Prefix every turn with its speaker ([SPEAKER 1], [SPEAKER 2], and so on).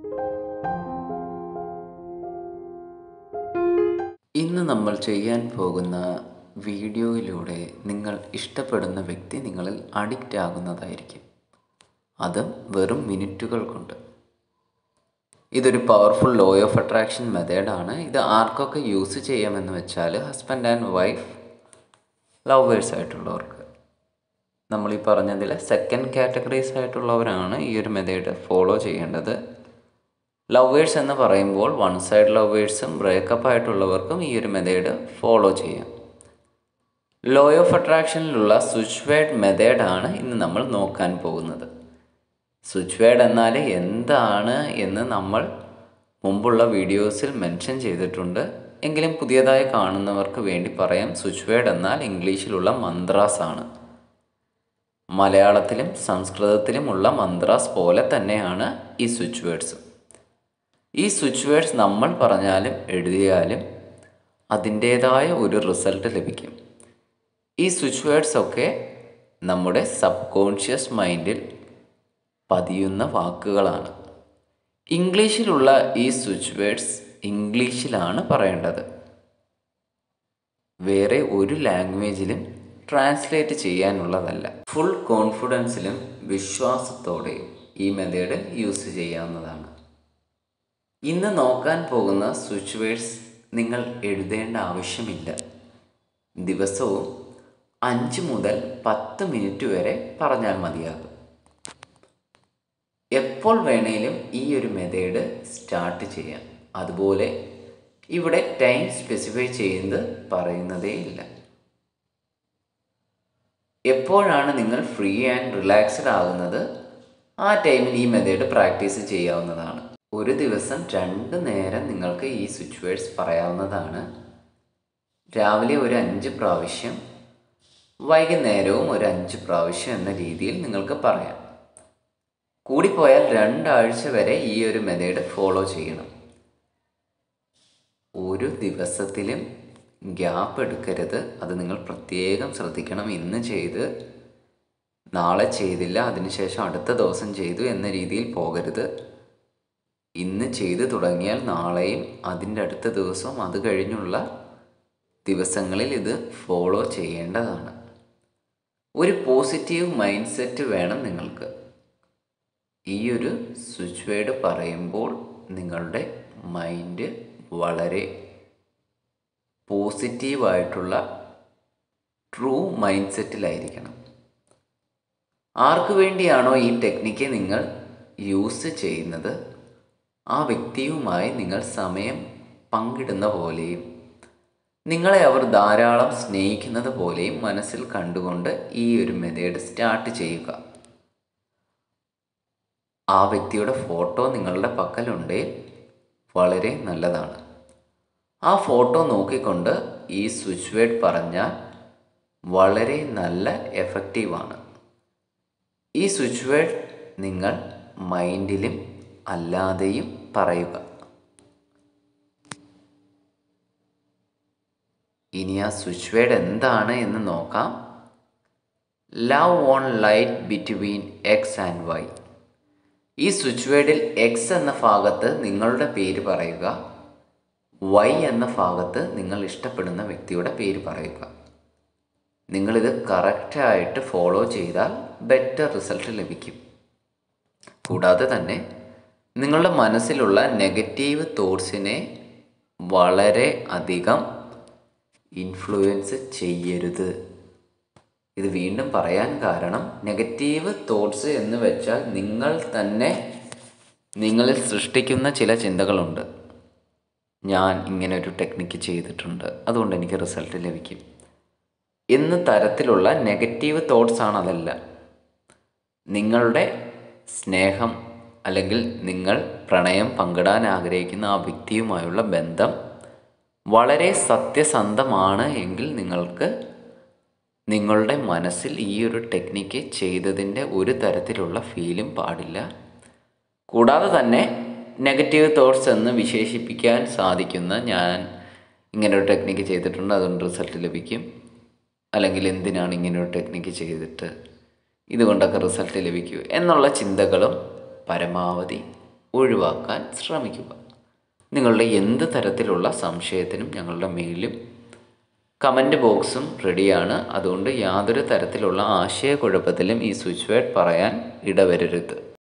[SPEAKER 1] ഇന്ന് നമ്മൾ ചെയ്യാൻ പോകുന്ന വീഡിയോയിലൂടെ നിങ്ങൾ ഇഷ്ടപ്പെടുന്ന വ്യക്തി നിങ്ങളിൽ അഡിക്റ്റ് ആകുന്നതായിരിക്കും അതും വെറും മിനിറ്റുകൾ കൊണ്ട് ഇതൊരു പവർഫുൾ ലോ ഓഫ് അട്രാക്ഷൻ മെത്തേഡാണ് ഇത് ആർക്കൊക്കെ യൂസ് ചെയ്യാമെന്ന് വെച്ചാൽ ഹസ്ബൻഡ് ആൻഡ് വൈഫ് ലവേഴ്സ് ആയിട്ടുള്ളവർക്ക് നമ്മൾ ഈ പറഞ്ഞതിൽ സെക്കൻഡ് കാറ്റഗറീസ് ആയിട്ടുള്ളവരാണ് ഈ ഒരു മെത്തേഡ് ഫോളോ ചെയ്യേണ്ടത് ലവേഴ്സ് എന്ന് പറയുമ്പോൾ വൺ സൈഡ് ലവേഴ്സും ബ്രേക്കപ്പ് ആയിട്ടുള്ളവർക്കും ഈ ഒരു മെത്തേഡ് ഫോളോ ചെയ്യാം ലോ ഓഫ് അട്രാക്ഷനിലുള്ള സ്വിച്ച് വേർഡ് മെത്തേഡാണ് ഇന്ന് നമ്മൾ നോക്കാൻ പോകുന്നത് സ്വിച്ച് വേർഡ് എന്നാൽ എന്താണ് എന്ന് നമ്മൾ മുമ്പുള്ള വീഡിയോസിൽ മെൻഷൻ ചെയ്തിട്ടുണ്ട് എങ്കിലും പുതിയതായി കാണുന്നവർക്ക് വേണ്ടി പറയാം സ്വിച്ച് വേർഡ് എന്നാൽ ഇംഗ്ലീഷിലുള്ള മന്ത്രാസ് ആണ് മലയാളത്തിലും സംസ്കൃതത്തിലുമുള്ള മന്ത്രാസ് പോലെ തന്നെയാണ് ഈ സ്വിച്ച് വേർഡ്സ് ഈ സ്വിച്ച് വേർഡ്സ് നമ്മൾ പറഞ്ഞാലും എഴുതിയാലും അതിൻ്റേതായ ഒരു റിസൾട്ട് ലഭിക്കും ഈ സ്വിച്ച് വേർഡ്സ് ഒക്കെ നമ്മുടെ സബ് കോൺഷ്യസ് മൈൻഡിൽ പതിയുന്ന വാക്കുകളാണ് ഇംഗ്ലീഷിലുള്ള ഈ സ്വിച്ച് വേർഡ്സ് ഇംഗ്ലീഷിലാണ് പറയേണ്ടത് വേറെ ഒരു ലാംഗ്വേജിലും ട്രാൻസ്ലേറ്റ് ചെയ്യാനുള്ളതല്ല ഫുൾ കോൺഫിഡൻസിലും വിശ്വാസത്തോടെയും ഈ മെത്തേഡ് യൂസ് ചെയ്യാവുന്നതാണ് ഇന്ന് നോക്കാൻ പോകുന്ന സ്വിച്ച് വേർഡ്സ് നിങ്ങൾ എഴുതേണ്ട ആവശ്യമില്ല ദിവസവും അഞ്ച് മുതൽ പത്ത് മിനിറ്റ് വരെ പറഞ്ഞാൽ മതിയാകും എപ്പോൾ വേണേലും ഈ ഒരു മെത്തേഡ് സ്റ്റാർട്ട് ചെയ്യാം അതുപോലെ ഇവിടെ ടൈം സ്പെസിഫൈ ചെയ്യുന്നത് പറയുന്നതേ ഇല്ല എപ്പോഴാണ് നിങ്ങൾ ഫ്രീ ആൻഡ് റിലാക്സ്ഡ് ആകുന്നത് ആ ടൈമിൽ ഈ മെത്തേഡ് പ്രാക്ടീസ് ചെയ്യാവുന്നതാണ് ഒരു ദിവസം രണ്ട് നേരം നിങ്ങൾക്ക് ഈ സ്വിച്ച് വേർഡ്സ് പറയാവുന്നതാണ് രാവിലെ ഒരു അഞ്ച് പ്രാവശ്യം വൈകുന്നേരവും ഒരു അഞ്ച് പ്രാവശ്യം എന്ന രീതിയിൽ നിങ്ങൾക്ക് പറയാം കൂടിപ്പോയാൽ രണ്ടാഴ്ച വരെ ഈ ഒരു മെത്തേഡ് ഫോളോ ചെയ്യണം ഒരു ദിവസത്തിലും ഗ്യാപ്പ് എടുക്കരുത് അത് നിങ്ങൾ പ്രത്യേകം ശ്രദ്ധിക്കണം ഇന്ന് ചെയ്ത് നാളെ ചെയ്തില്ല അതിനുശേഷം അടുത്ത ദിവസം ചെയ്തു എന്ന രീതിയിൽ പോകരുത് ഇന്ന് ചെയ്തു തുടങ്ങിയാൽ നാളെയും അതിൻ്റെ അടുത്ത ദിവസവും അത് കഴിഞ്ഞുള്ള ദിവസങ്ങളിൽ ഇത് ഫോളോ ചെയ്യേണ്ടതാണ് ഒരു പോസിറ്റീവ് മൈൻഡ് സെറ്റ് വേണം നിങ്ങൾക്ക് ഈ ഒരു സ്വിച്ച് വേർഡ് പറയുമ്പോൾ നിങ്ങളുടെ മൈൻഡ് വളരെ പോസിറ്റീവായിട്ടുള്ള ട്രൂ മൈൻഡ് സെറ്റിലായിരിക്കണം ആർക്ക് വേണ്ടിയാണോ ഈ ടെക്നിക്ക് നിങ്ങൾ യൂസ് ചെയ്യുന്നത് ആ വ്യക്തിയുമായി നിങ്ങൾ സമയം പങ്കിടുന്ന പോലെയും നിങ്ങളെ അവർ ധാരാളം സ്നേഹിക്കുന്നത് പോലെയും മനസ്സിൽ കണ്ടുകൊണ്ട് ഈ ഒരു മെത്തേഡ് സ്റ്റാർട്ട് ചെയ്യുക ആ വ്യക്തിയുടെ ഫോട്ടോ നിങ്ങളുടെ പക്കലുണ്ടെങ്കിൽ വളരെ നല്ലതാണ് ആ ഫോട്ടോ നോക്കിക്കൊണ്ട് ഈ സ്വിച്ച് വേർഡ് പറഞ്ഞാൽ വളരെ നല്ല എഫക്റ്റീവാണ് ഈ സ്വിച്ച് വേർഡ് നിങ്ങൾ മൈൻഡിലും അല്ലാതെയും പറയുക ഇനി ആ സ്വിച്ച് വേർഡ് എന്താണ് എന്ന് നോക്കാം love on light between X and Y ഈ സ്വിച്ച് വേർഡിൽ എക്സ് എന്ന ഭാഗത്ത് നിങ്ങളുടെ പേര് പറയുക വൈ എന്ന ഭാഗത്ത് നിങ്ങൾ ഇഷ്ടപ്പെടുന്ന വ്യക്തിയുടെ പേര് പറയുക നിങ്ങളിത് കറക്റ്റായിട്ട് ഫോളോ ചെയ്താൽ ബെറ്റർ റിസൾട്ട് ലഭിക്കും കൂടാതെ തന്നെ നിങ്ങളുടെ മനസ്സിലുള്ള നെഗറ്റീവ് തോട്ട്സിനെ വളരെ അധികം ഇൻഫ്ലുവൻസ് ചെയ്യരുത് ഇത് വീണ്ടും പറയാൻ കാരണം നെഗറ്റീവ് തോട്ട്സ് എന്ന് വെച്ചാൽ നിങ്ങൾ തന്നെ നിങ്ങളിൽ സൃഷ്ടിക്കുന്ന ചില ചിന്തകളുണ്ട് ഞാൻ ഇങ്ങനെ ഒരു ടെക്നിക്ക് ചെയ്തിട്ടുണ്ട് അതുകൊണ്ട് എനിക്ക് റിസൾട്ട് ലഭിക്കും എന്ന തരത്തിലുള്ള നെഗറ്റീവ് തോട്ട്സ് ആണ് അതല്ല നിങ്ങളുടെ സ്നേഹം അല്ലെങ്കിൽ നിങ്ങൾ പ്രണയം പങ്കിടാൻ ആഗ്രഹിക്കുന്ന ആ വ്യക്തിയുമായുള്ള ബന്ധം വളരെ സത്യസന്ധമാണ് എങ്കിൽ നിങ്ങൾക്ക് നിങ്ങളുടെ മനസ്സിൽ ഈ ഒരു ടെക്നിക്ക് ചെയ്തതിൻ്റെ ഒരു തരത്തിലുള്ള ഫീലും പാടില്ല കൂടാതെ തന്നെ നെഗറ്റീവ് തോട്ട്സ് എന്ന് വിശേഷിപ്പിക്കാൻ സാധിക്കുന്ന ഞാൻ ഇങ്ങനെ ഒരു ടെക്നിക്ക് ചെയ്തിട്ടുണ്ട് അതുകൊണ്ട് റിസൾട്ട് ലഭിക്കും അല്ലെങ്കിൽ എന്തിനാണ് ഇങ്ങനെ ഒരു ടെക്നിക്ക് ചെയ്തിട്ട് ഇതുകൊണ്ടൊക്കെ റിസൾട്ട് ലഭിക്കൂ എന്നുള്ള ചിന്തകളും പരമാവധി ഒഴിവാക്കാൻ ശ്രമിക്കുക നിങ്ങളുടെ എന്ത് തരത്തിലുള്ള സംശയത്തിനും ഞങ്ങളുടെ മെയിലും കമൻറ്റ് ബോക്സും റെഡിയാണ് അതുകൊണ്ട് യാതൊരു തരത്തിലുള്ള ആശയക്കുഴപ്പത്തിലും ഈ സ്വിച്ച് വേർഡ് പറയാൻ ഇടവരരുത്